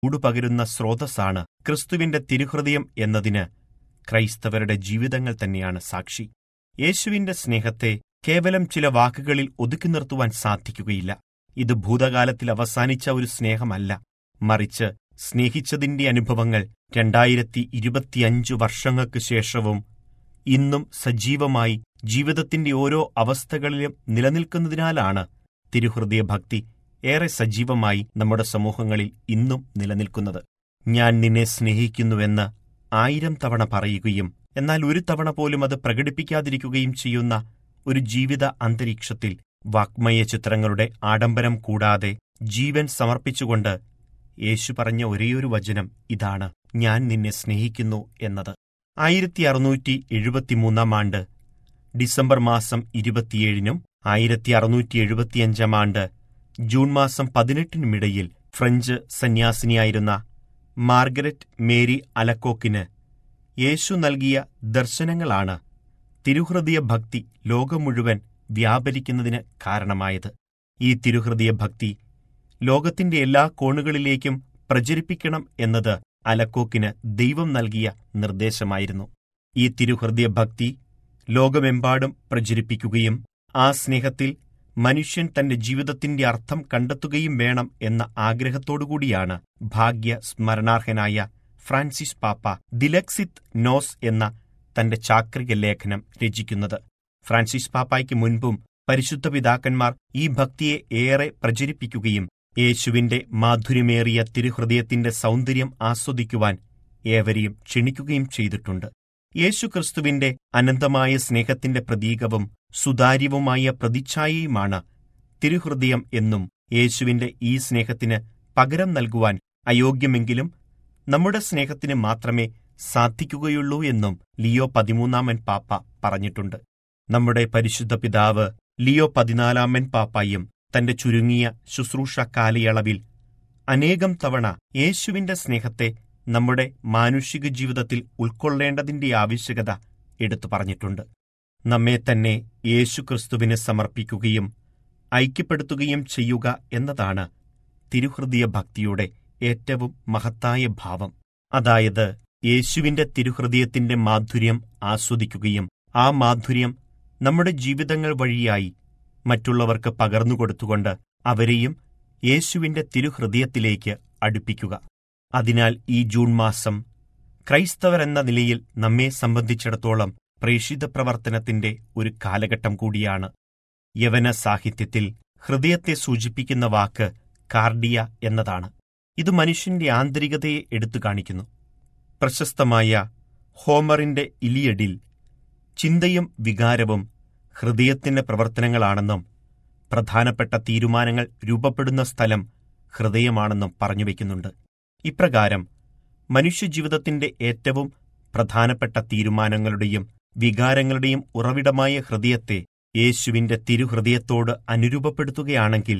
ചൂടുപകരുന്ന സ്രോതസ്സാണ് ക്രിസ്തുവിന്റെ തിരുഹൃദയം എന്നതിന് ക്രൈസ്തവരുടെ ജീവിതങ്ങൾ തന്നെയാണ് സാക്ഷി യേശുവിന്റെ സ്നേഹത്തെ കേവലം ചില വാക്കുകളിൽ ഒതുക്കി നിർത്തുവാൻ സാധിക്കുകയില്ല ഇത് ഭൂതകാലത്തിൽ അവസാനിച്ച ഒരു സ്നേഹമല്ല മറിച്ച് സ്നേഹിച്ചതിന്റെ അനുഭവങ്ങൾ രണ്ടായിരത്തി ഇരുപത്തിയഞ്ചു വർഷങ്ങൾക്ക് ശേഷവും ഇന്നും സജീവമായി ജീവിതത്തിന്റെ ഓരോ അവസ്ഥകളിലും നിലനിൽക്കുന്നതിനാലാണ് തിരുഹൃദയ ഭക്തി ഏറെ സജീവമായി നമ്മുടെ സമൂഹങ്ങളിൽ ഇന്നും നിലനിൽക്കുന്നത് ഞാൻ നിന്നെ സ്നേഹിക്കുന്നുവെന്ന് ആയിരം തവണ പറയുകയും എന്നാൽ ഒരു തവണ പോലും അത് പ്രകടിപ്പിക്കാതിരിക്കുകയും ചെയ്യുന്ന ഒരു ജീവിത അന്തരീക്ഷത്തിൽ വാഗ്മയ ചിത്രങ്ങളുടെ ആഡംബരം കൂടാതെ ജീവൻ സമർപ്പിച്ചുകൊണ്ട് യേശു പറഞ്ഞ ഒരേയൊരു വചനം ഇതാണ് ഞാൻ നിന്നെ സ്നേഹിക്കുന്നു എന്നത് ആയിരത്തി അറുന്നൂറ്റി എഴുപത്തിമൂന്നാം ആണ്ട് ഡിസംബർ മാസം ഇരുപത്തിയേഴിനും ആയിരത്തി അറുന്നൂറ്റി എഴുപത്തിയഞ്ചാം ആണ്ട് ജൂൺ മാസം പതിനെട്ടിനുമിടയിൽ ഫ്രഞ്ച് സന്യാസിനിയായിരുന്ന മാർഗരറ്റ് മേരി അലക്കോക്കിന് യേശു നൽകിയ ദർശനങ്ങളാണ് തിരുഹൃദയ ഭക്തി ലോകം മുഴുവൻ വ്യാപരിക്കുന്നതിന് കാരണമായത് ഈ തിരുഹൃദയ ഭക്തി ലോകത്തിന്റെ എല്ലാ കോണുകളിലേക്കും പ്രചരിപ്പിക്കണം എന്നത് അലക്കോക്കിന് ദൈവം നൽകിയ നിർദ്ദേശമായിരുന്നു ഈ തിരുഹൃദയ ഭക്തി ലോകമെമ്പാടും പ്രചരിപ്പിക്കുകയും ആ സ്നേഹത്തിൽ മനുഷ്യൻ തന്റെ ജീവിതത്തിന്റെ അർത്ഥം കണ്ടെത്തുകയും വേണം എന്ന ആഗ്രഹത്തോടുകൂടിയാണ് ഭാഗ്യ സ്മരണാർഹനായ ഫ്രാൻസിസ് പാപ്പ ദിലക്സിത് നോസ് എന്ന തന്റെ ചാക്രിക ലേഖനം രചിക്കുന്നത് ഫ്രാൻസിസ് പാപ്പായ്ക്ക് മുൻപും പരിശുദ്ധ പിതാക്കന്മാർ ഈ ഭക്തിയെ ഏറെ പ്രചരിപ്പിക്കുകയും യേശുവിന്റെ മാധുര്യമേറിയ തിരുഹൃദയത്തിന്റെ സൗന്ദര്യം ആസ്വദിക്കുവാൻ ഏവരെയും ക്ഷണിക്കുകയും ചെയ്തിട്ടുണ്ട് യേശുക്രിസ്തുവിന്റെ അനന്തമായ സ്നേഹത്തിന്റെ പ്രതീകവും സുതാര്യവുമായ പ്രതിച്ഛായയുമാണ് തിരുഹൃദയം എന്നും യേശുവിന്റെ ഈ സ്നേഹത്തിന് പകരം നൽകുവാൻ അയോഗ്യമെങ്കിലും നമ്മുടെ സ്നേഹത്തിന് മാത്രമേ സാധിക്കുകയുള്ളൂ എന്നും ലിയോ പതിമൂന്നാമൻ പാപ്പ പറഞ്ഞിട്ടുണ്ട് നമ്മുടെ പരിശുദ്ധ പിതാവ് ലിയോ പതിനാലാമൻ പാപ്പായും തന്റെ ചുരുങ്ങിയ ശുശ്രൂഷ കാലയളവിൽ അനേകം തവണ യേശുവിന്റെ സ്നേഹത്തെ നമ്മുടെ മാനുഷിക ജീവിതത്തിൽ ഉൾക്കൊള്ളേണ്ടതിന്റെ ആവശ്യകത എടുത്തു പറഞ്ഞിട്ടുണ്ട് നമ്മെ തന്നെ യേശുക്രിസ്തുവിന് സമർപ്പിക്കുകയും ഐക്യപ്പെടുത്തുകയും ചെയ്യുക എന്നതാണ് തിരുഹൃദയ ഭക്തിയുടെ ഏറ്റവും മഹത്തായ ഭാവം അതായത് യേശുവിന്റെ തിരുഹൃദയത്തിന്റെ മാധുര്യം ആസ്വദിക്കുകയും ആ മാധുര്യം നമ്മുടെ ജീവിതങ്ങൾ വഴിയായി മറ്റുള്ളവർക്ക് പകർന്നുകൊടുത്തുകൊണ്ട് അവരെയും യേശുവിന്റെ തിരുഹൃദയത്തിലേക്ക് അടുപ്പിക്കുക അതിനാൽ ഈ ജൂൺ മാസം ക്രൈസ്തവരെന്ന നിലയിൽ നമ്മെ സംബന്ധിച്ചിടത്തോളം പ്രേഷിത പ്രവർത്തനത്തിന്റെ ഒരു കാലഘട്ടം കൂടിയാണ് യവന സാഹിത്യത്തിൽ ഹൃദയത്തെ സൂചിപ്പിക്കുന്ന വാക്ക് കാർഡിയ എന്നതാണ് ഇത് മനുഷ്യന്റെ ആന്തരികതയെ എടുത്തു കാണിക്കുന്നു പ്രശസ്തമായ ഹോമറിന്റെ ഇലിയഡിൽ ചിന്തയും വികാരവും ഹൃദയത്തിന്റെ പ്രവർത്തനങ്ങളാണെന്നും പ്രധാനപ്പെട്ട തീരുമാനങ്ങൾ രൂപപ്പെടുന്ന സ്ഥലം ഹൃദയമാണെന്നും പറഞ്ഞുവെക്കുന്നുണ്ട് ഇപ്രകാരം മനുഷ്യജീവിതത്തിന്റെ ഏറ്റവും പ്രധാനപ്പെട്ട തീരുമാനങ്ങളുടെയും വികാരങ്ങളുടെയും ഉറവിടമായ ഹൃദയത്തെ യേശുവിന്റെ തിരുഹൃദയത്തോട് അനുരൂപപ്പെടുത്തുകയാണെങ്കിൽ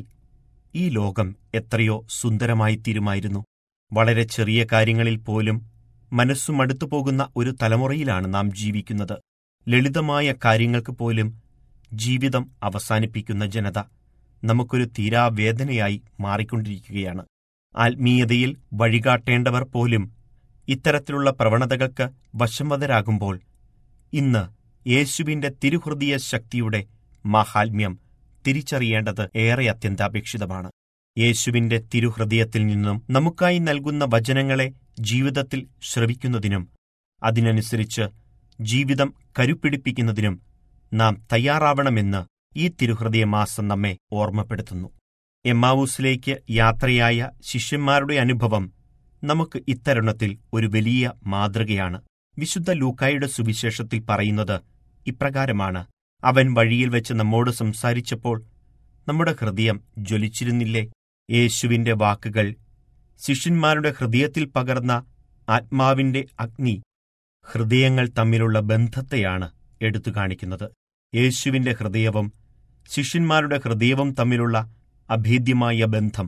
ഈ ലോകം എത്രയോ സുന്ദരമായി തീരുമായിരുന്നു വളരെ ചെറിയ കാര്യങ്ങളിൽ പോലും മനസ്സു മടുത്തു പോകുന്ന ഒരു തലമുറയിലാണ് നാം ജീവിക്കുന്നത് ലളിതമായ കാര്യങ്ങൾക്ക് പോലും ജീവിതം അവസാനിപ്പിക്കുന്ന ജനത നമുക്കൊരു തീരാവേദനയായി മാറിക്കൊണ്ടിരിക്കുകയാണ് ആത്മീയതയിൽ വഴികാട്ടേണ്ടവർ പോലും ഇത്തരത്തിലുള്ള പ്രവണതകൾക്ക് വശംവദരാകുമ്പോൾ ഇന്ന് യേശുവിന്റെ തിരുഹൃദയ ശക്തിയുടെ മാഹാത്മ്യം തിരിച്ചറിയേണ്ടത് ഏറെ അത്യന്താപേക്ഷിതമാണ് യേശുവിന്റെ തിരുഹൃദയത്തിൽ നിന്നും നമുക്കായി നൽകുന്ന വചനങ്ങളെ ജീവിതത്തിൽ ശ്രവിക്കുന്നതിനും അതിനനുസരിച്ച് ജീവിതം കരുപ്പിടിപ്പിക്കുന്നതിനും നാം തയ്യാറാവണമെന്ന് ഈ തിരുഹൃദയ മാസം നമ്മെ ഓർമ്മപ്പെടുത്തുന്നു എമ്മാവൂസിലേക്ക് യാത്രയായ ശിഷ്യന്മാരുടെ അനുഭവം നമുക്ക് ഇത്തരുണത്തിൽ ഒരു വലിയ മാതൃകയാണ് വിശുദ്ധ ലൂക്കായുടെ സുവിശേഷത്തിൽ പറയുന്നത് ഇപ്രകാരമാണ് അവൻ വഴിയിൽ വെച്ച് നമ്മോട് സംസാരിച്ചപ്പോൾ നമ്മുടെ ഹൃദയം ജ്വലിച്ചിരുന്നില്ലേ യേശുവിന്റെ വാക്കുകൾ ശിഷ്യന്മാരുടെ ഹൃദയത്തിൽ പകർന്ന ആത്മാവിന്റെ അഗ്നി ഹൃദയങ്ങൾ തമ്മിലുള്ള ബന്ധത്തെയാണ് എടുത്തു കാണിക്കുന്നത് യേശുവിന്റെ ഹൃദയവും ശിഷ്യന്മാരുടെ ഹൃദയവും തമ്മിലുള്ള അഭേദ്യമായ ബന്ധം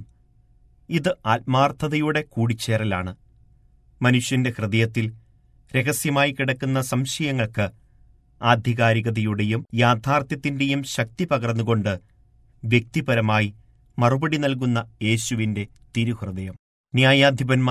ഇത് ആത്മാർത്ഥതയുടെ കൂടിച്ചേരലാണ് മനുഷ്യന്റെ ഹൃദയത്തിൽ രഹസ്യമായി കിടക്കുന്ന സംശയങ്ങൾക്ക് ആധികാരികതയുടെയും യാഥാർത്ഥ്യത്തിന്റെയും ശക്തി പകർന്നുകൊണ്ട് വ്യക്തിപരമായി മറുപടി നൽകുന്ന യേശുവിന്റെ തിരുഹൃദയം ന്യായാധിപന്മാർ